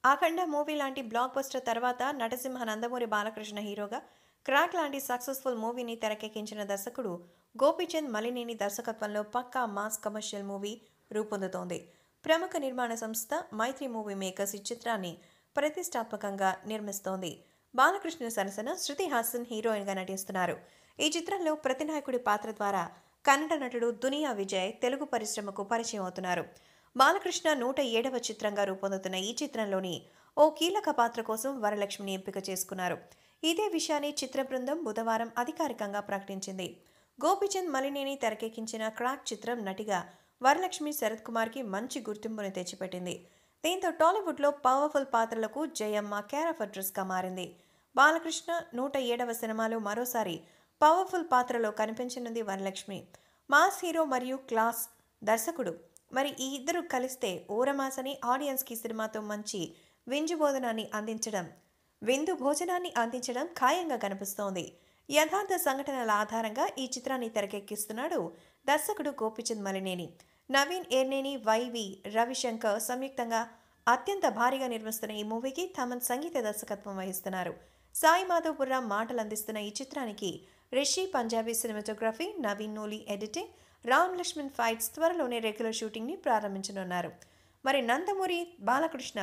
అఖండ movie లాంటి blockbuster తర్వాత నటసింహ నందమూరి బాలకృష్ణ హీరోగా క్రాక్ లాంటి సక్సెస్ఫుల్ మూవీని తెరకెక్కించిన దర్శకుడు గోపీచంద్ మలినేని దర్శకత్వంలో పక్కా మాస్ కమర్షియల్ మూవీ రూపొందుతోంది ప్రముఖ నిర్మాణ సంస్థ మైత్రి మూవీ మేకర్స్ ఈ చిత్రాన్ని ప్రతిష్టాత్మకంగా నిర్మిస్తోంది బాలకృష్ణ సరసన శృతి హాసన్ హీరోయిన్గా నటిస్తున్నారు ఈ చిత్రంలో ప్రతినాయకుడి పాత్ర ద్వారా కన్నడ నటుడు దునియా విజయ్ తెలుగు పరిశ్రమకు పరిచయం అవుతున్నారు బాలకృష్ణ నూట ఏడవ చిత్రంగా రూపొందుతున్న ఈ చిత్రంలోని ఓ కీలక పాత్ర కోసం వరలక్ష్మిని ఎంపిక చేసుకున్నారు ఇదే విషయాన్ని చిత్ర బృందం బుధవారం అధికారికంగా ప్రకటించింది గోపిచంద్ మలినేని తెరకెక్కించిన క్రాక్ చిత్రం నటిగా వరలక్ష్మి శరత్ కుమార్కి మంచి గుర్తింపుని తెచ్చిపెట్టింది దీంతో టాలీవుడ్లో పవర్ఫుల్ పాత్రలకు జయమ్మ కేర్ ఆఫ్ అడ్రస్గా మారింది బాలకృష్ణ నూట ఏడవ సినిమాలో మరోసారి పవర్ఫుల్ పాత్రలో కనిపించనుంది వరలక్ష్మి మాస్ హీరో మరియు క్లాస్ దర్శకుడు మరి ఈ ఇద్దరు కలిస్తే ఊరమాసని ఆడియన్స్కి సినిమాతో మంచి వింజు భోజనాన్ని అందించడం విందు భోజనాన్ని అందించడం ఖాయంగా కనిపిస్తోంది యథార్థ సంఘటనల ఆధారంగా ఈ చిత్రాన్ని తెరకెక్కిస్తున్నాడు దర్శకుడు గోపిచంద్ మలినేని నవీన్ ఏర్నేని వైవి రవిశంకర్ సంయుక్తంగా అత్యంత భారీగా నిర్మిస్తున్న ఈ మూవీకి థమన్ సంగీత దర్శకత్వం వహిస్తున్నారు సాయి మాధవపుర్రా మాటలు అందిస్తున్న ఈ చిత్రానికి Rishi Punjabi cinematography Naveen Nooli editing Ram Laxman fights త్వరలోనే రెగ్యులర్ షూటింగ్ని ప్రారంభించనున్నారు మరి నందమూరి బాలకృష్ణ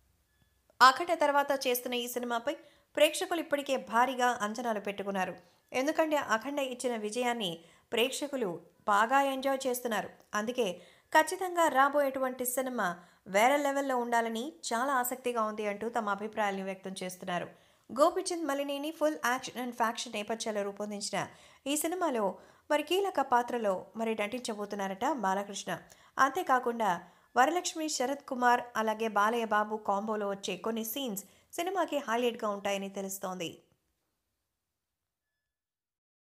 అఖండ తర్వాత చేస్తున్న ఈ సినిమాపై ప్రేక్షకులు ఇప్పటికే భారీగా అంచనాలు పెట్టుకున్నారు ఎందుకంటే అఖండ ఇచ్చిన విజయాన్ని ప్రేక్షకులు బాగా ఎంజాయ్ చేస్తున్నారు అందుకే ఖచ్చితంగా రాబోయేటువంటి సినిమా వేరే లెవెల్లో ఉండాలని చాలా ఆసక్తిగా ఉంది అంటూ తమ అభిప్రాయాలను వ్యక్తం చేస్తున్నారు Gopichand Malineni full action and faction నేపథ్యాల్లో రూపొందించిన ఈ సినిమాలో మరి కీలక పాత్రలో మరి నటించబోతున్నారట బాలకృష్ణ అంతేకాకుండా వరలక్ష్మి శరత్ కుమార్ అలాగే బాలయ్య బాబు కాంబోలో వచ్చే కొన్ని సీన్స్ సినిమాకి హైలైట్గా ఉంటాయని తెలుస్తోంది